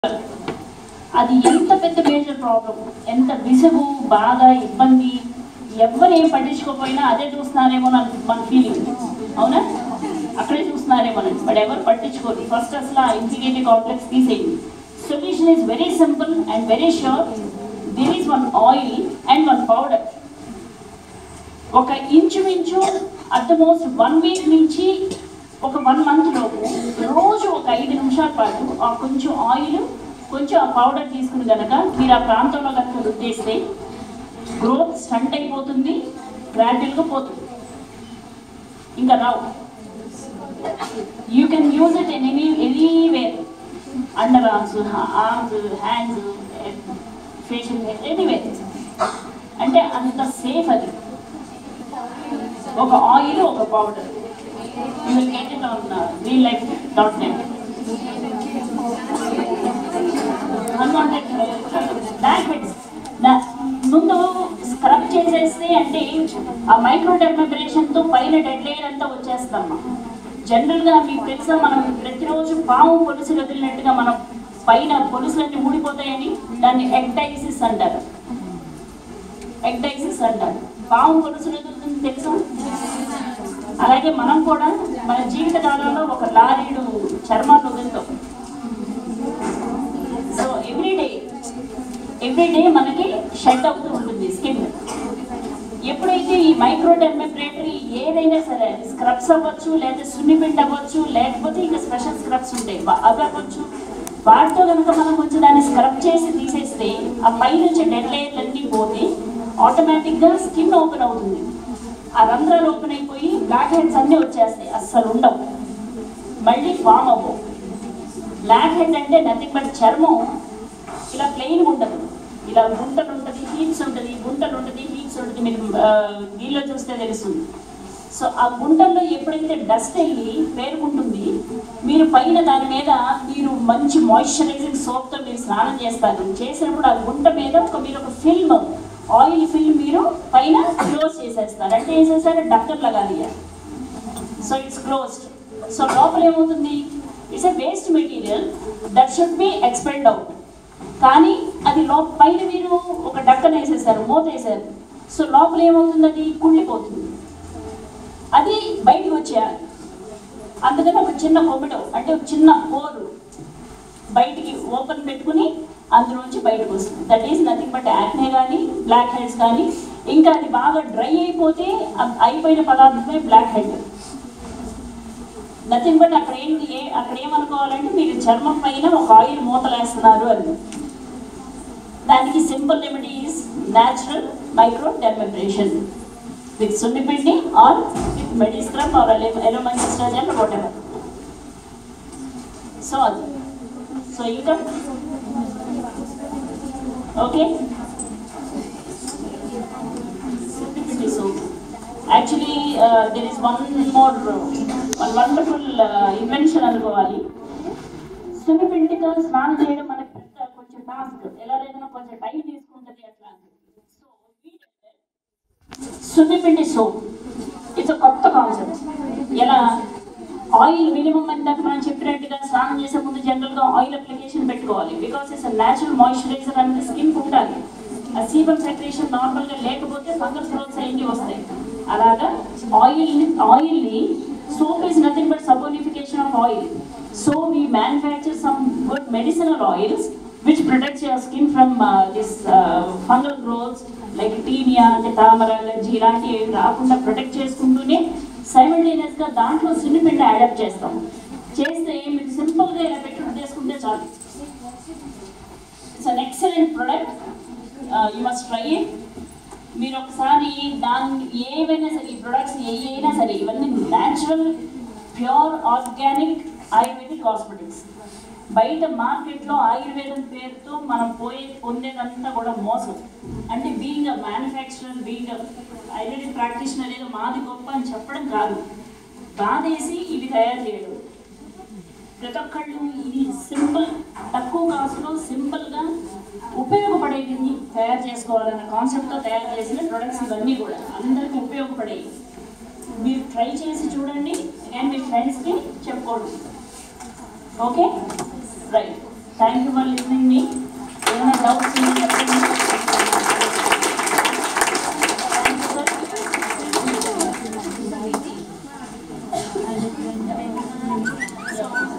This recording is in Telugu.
అది ఎంత పెద్ద మేజర్ ప్రాబ్లం ఎంత విసుగు బాధ ఇబ్బంది ఎవరు ఏం పట్టించుకోకపోయినా అదే చూస్తున్నారేమో అని మన ఫీలింగ్ అవునా అక్కడే చూస్తున్నారేమో బట్ ఎవరు పట్టించుకోరు ఫస్ట్ అసలు ఆ ఇన్ఫీరియారిటీ కాంప్లెక్స్ తీసేయండి solution is very simple and very sure there is one oil and one powder ఒక ఇంచుమించు at the most one week నుంచి ఒక వన్ మంత్ లోపు రోజు ఒక ఐదు నిమిషాల పాటు ఆ కొంచెం ఆయిల్ కొంచెం ఆ పౌడర్ తీసుకుని కనుక మీరు ఆ ప్రాంతంలో కనుక రుద్దేస్తే గ్రోత్ స్టంట్ అయిపోతుంది గ్రాడ్యువల్గా పోతుంది ఇంకా రావు you can use it in any anywhere under arms arms hands facial hair anywhere అంటే అంత సేఫ్ అది ఒక ఆయిల్ ఒక powder you will get it on reel life dot net unwanted black heads ముందు స్క్రబ్ చేసేస్తే అంటే ఆ మైక్రో తో పైన డెడ్ లేయర్ అంతా వచ్చేస్తామా జనరల్గా మీకు తెలుసా మనం ప్రతిరోజు పాము పొలుసు వదిలినట్టుగా మనం పైన పొలుసులన్నీ ఊడిపోతాయని దాన్ని ఎక్టైసిస్ అంటారు ఎక్టైసిస్ అంటారు పాము పొలుసులు వదులుతుంది తెలుసా అలాగే మనం కూడా మన జీవిత కాలంలో ఒక లారీడు చర్మాన్ని వదులుతాం సో ఎవ్రీడే ఎవ్రీడే మనకి షెడ్ అవుతూ ఉంటుంది స్కిన్ ఎప్పుడైతే ఈ మైక్రో డెర్మబ్రేటరీ ఏదైనా సరే స్క్రబ్స్ అవ్వచ్చు లేకపోతే సున్నిపిండి అవ్వచ్చు లేకపోతే ఇంకా స్పెషల్ స్క్రబ్స్ ఉంటాయి వా- అవి అవ్వచ్చు వాటితో కనుక మనం కొంచెం దాన్ని స్క్రబ్ చేసి తీసేస్తే ఆ పై నుంచి డెడ్ లేయర్లు అన్నీ పోతే ఆటోమేటిక్గా స్కిన్ ఓపెన్ అవుతుంది ఆ రంధ్రాలు ఓపెన్ అయిపోయి బ్లాక్ హెడ్స్ అన్నీ వచ్చేస్తాయి అస్సలు ఉండవు మళ్ళీ ఫామ్ అవ్వవు బ్లాక్ హెడ్ అంటే నథింగ్ బట్ చర్మం ఇలా ప్లెయిన్ ఉండదు ఇలా గుంటలు ఉంటుంది హీట్స్ ఉంటుంది గుంటలు ఉంటుంది హీట్స్ ఉంటుంది మీకు ఆ, దీనిలో చూస్తే తెలుస్తుంది సో ఆ గుంటల్లో ఎప్పుడైతే డస్ట్ వెళ్ళి పేరుకుంటుంది మీరు పైన దాని మీద మీరు మంచి మాయిశ్చరైజింగ్ సోప్తో మీరు స్నానం చేస్తారు చేసినప్పుడు ఆ గుంట మీద ఒక మీరు ఒక ఫిల్మ్ ఆయిల్ ఫిల్మ్ మీరు పైన క్లోజ్ చేసేస్తారు అంటే ఏం చేస్తారు డక్కర్ లగాలి సో ఇట్స్ క్లోజ్డ్ సో లోపల ఏమవుతుంది it's a waste material that should be expelled out కానీ అది లో పైన మీరు ఒక డక్కన వేసేసారు మూత వేసారు సో లోపల ఏమవుతుంది అది కుళ్ళిపోతుంది అది బయటకు వచ్చేయాలి అందుకని ఒక చిన్న కొమ్మిడో అంటే ఒక చిన్న హోరు బయటికి ఓపెన్ పెట్టుకుని అందులోంచి బయటకు వస్తుంది that is nothing but acne కానీ బ్లాక్ హెడ్స్ కానీ ఇంకా అది బాగా డ్రై అయిపోతే అ- అయిపోయిన పదార్థమే బ్లాక్ హెడ్ నథింగ్ బట్ అక్కడ ఏంటి ఏ అక్కడ ఏమనుకోవాలంటే మీరు చర్మం పైన ఒక ఆయిల్ మూతలేస్తున్నారు అని దానికి simple remedy is natural micro dermabrasion with సున్నిపిండి ఆర్ విత్ మెడిస్క్రమ్ ఆర్ ఎలోమైసిస్టాజన్ వాట్ ఎవర్ సో అది సో ఇంకా ఓకే సున్నిపిండి soap actually there is one more one wonderful invention అనుకోవాలి సున్నిపిండితో స్నానం చేయడం మనకి పెద్ద కొంచెం టాస్క్ ఎలా లేదన్నా కొంచెం టైం తీసుకుంటుంది అట్లా సో సున్నిపిండి సోప్ ఇట్స్ కొత్త కాన్సెప్ట్ ఎలా ఆయిల్ మినిమం ఇందాక మనం చెప్పినట్టుగా స్నానం చేసే ముందు జనరల్గా ఆయిల్ అప్లికేషన్ పెట్టుకోవాలి బికాస్ ఇట్స్ న్యాచురల్ మాయిశ్చరైజర్ అనేది స్కిన్ ఉండాలి ఆ సీబం సెక్రేషన్ నార్మల్గా లేకపోతే ఫంగల్ గ్రోత్స్ అయ్యి వస్తాయి అలాగా ఆయిల్ ఆయిల్ని soap is nothing but saponification of oil so we manufacture some good medicinal oils which protects your skin from this fungal growths like tinea అంటే తామర గజ్జి ఇలాంటివి రాకుండా ప్రొటెక్ట్ చేసుకుంటూనే simultaneous గా దాంట్లో సున్నిపిండి అడాప్ట్ చేస్తాం చేస్తే మీకు సింపుల్గా ఇలా పెట్టి చేసుకుంటే చాలు it's an excellent product you must try it మీరు ఒకసారి దాన్ని ఏవైనా సరే ఈ ప్రొడక్ట్స్ ఏ అయినా సరే ఇవన్నీ natural pure organic ayurvedic hospitals బయట మార్కెట్లో ఆయుర్వేదం పేరుతో మనం పోయే పొందేదంతా కూడా మోసం అంటే being a manufacturer being ayurvedic practitioner ఏదో మాది గొప్ప అని చెప్పడం కాదు బాధేసి ఇవి తయారు చేయడం ప్రతి ఒక్కళ్ళు ఇది సింపుల్ తక్కువ కాస్ట్లో సింపుల్గా ఉపయోగపడేవి తయారు చేసుకోవాలన్న కాన్సెప్ట్తో తయారు చేసిన ప్రొడక్ట్స్ ఇవన్నీ కూడా అందరికీ ఉపయోగపడేవి మీరు ట్రై చేసి చూడండి అండ్ మీ ఫ్రెండ్స్కి చెప్పుకోండి okay right thank you for listening మీ ఏమైనా డౌట్స్ ఉంటే చెప్పండి థ్యాంక్ యూ సార్